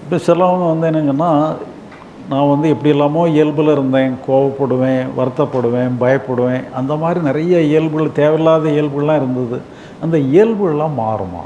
இப்போ சிலவங்க வந்து என்ன சொன்னால் நான் வந்து எப்படி இல்லாமோ இயல்பில் இருந்தேன் கோவப்படுவேன் வருத்தப்படுவேன் பயப்படுவேன் அந்த மாதிரி நிறைய இயல்புகள் தேவையில்லாத இயல்புகள்லாம் இருந்தது அந்த இயல்புகள்லாம் மாறுமா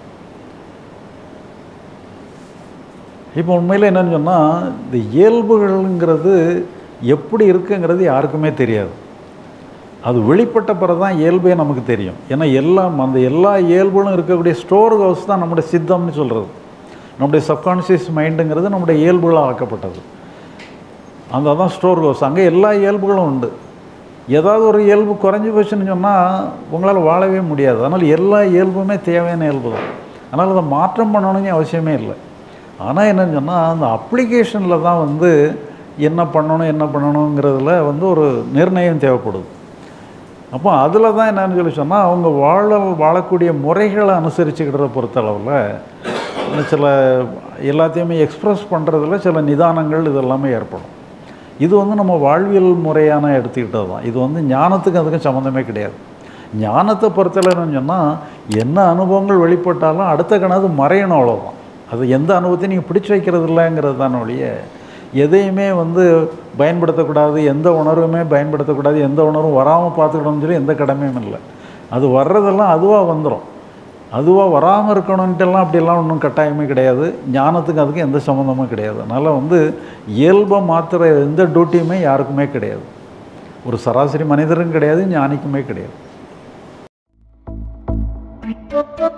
இப்போ உண்மையில் என்னன்னு சொன்னால் இந்த இயல்புகள்ங்கிறது எப்படி இருக்குங்கிறது யாருக்குமே தெரியாது அது வெளிப்பட்ட பிறகு தான் இயல்பே நமக்கு தெரியும் ஏன்னா எல்லாம் அந்த எல்லா இயல்புகளும் இருக்கக்கூடிய ஸ்டோர் ஹவுஸ் தான் நம்முடைய சித்தம்னு சொல்கிறது நம்முடைய சப்கான்ஷியஸ் மைண்டுங்கிறது நம்முடைய இயல்புகளாக ஆக்கப்பட்டது அந்த தான் ஸ்டோர் ஹவுஸ் அங்கே எல்லா இயல்புகளும் உண்டு ஏதாவது ஒரு இயல்பு குறைஞ்சி போச்சுன்னு சொன்னால் உங்களால் வாழவே முடியாது அதனால் எல்லா இயல்புமே தேவையான இயல்பு தான் அதனால் அதை மாற்றம் பண்ணணும்னு அவசியமே இல்லை ஆனால் என்னன்னு சொன்னால் அந்த அப்ளிகேஷனில் தான் வந்து என்ன பண்ணணும் என்ன பண்ணணுங்கிறதுல வந்து ஒரு நிர்ணயம் தேவைப்படுது அப்போ அதில் தான் என்னன்னு சொல்லி சொன்னால் அவங்க வாழ வாழக்கூடிய முறைகளை அனுசரிச்சுக்கிற பொறுத்தளவில் சில எல்லாத்தையுமே எக்ஸ்ப்ரெஸ் பண்ணுறதுல சில நிதானங்கள் இதெல்லாமே ஏற்படும் இது வந்து நம்ம வாழ்வியல் முறையான எடுத்துக்கிட்டது தான் இது வந்து ஞானத்துக்கு அதுக்கும் சம்மந்தமே கிடையாது ஞானத்தை பொறுத்தளவுன்னு சொன்னால் என்ன அனுபவங்கள் வெளிப்பட்டாலும் அடுத்த கணது மறையணும் அவ்வளோதான் அது எந்த அனுபவத்தையும் நீங்கள் பிடிச்சு வைக்கிறது இல்லைங்கிறது தானே ஒழிய எதையுமே வந்து பயன்படுத்தக்கூடாது எந்த உணர்வுமே பயன்படுத்தக்கூடாது எந்த உணர்வும் வராமல் பார்த்துக்கணும்னு சொல்லி எந்த கடமையும் இல்லை அது வர்றதெல்லாம் அதுவாக வந்துடும் அதுவாக வராமல் இருக்கணுன்ட்டுலாம் அப்படிலாம் ஒன்றும் கட்டாயமே கிடையாது ஞானத்துக்கு அதுக்கு எந்த சம்மந்தமும் கிடையாது அதனால் வந்து இயல்பை மாற்றுற எந்த டியூட்டியுமே யாருக்குமே கிடையாது ஒரு சராசரி மனிதருக்கும் கிடையாது ஞானிக்குமே கிடையாது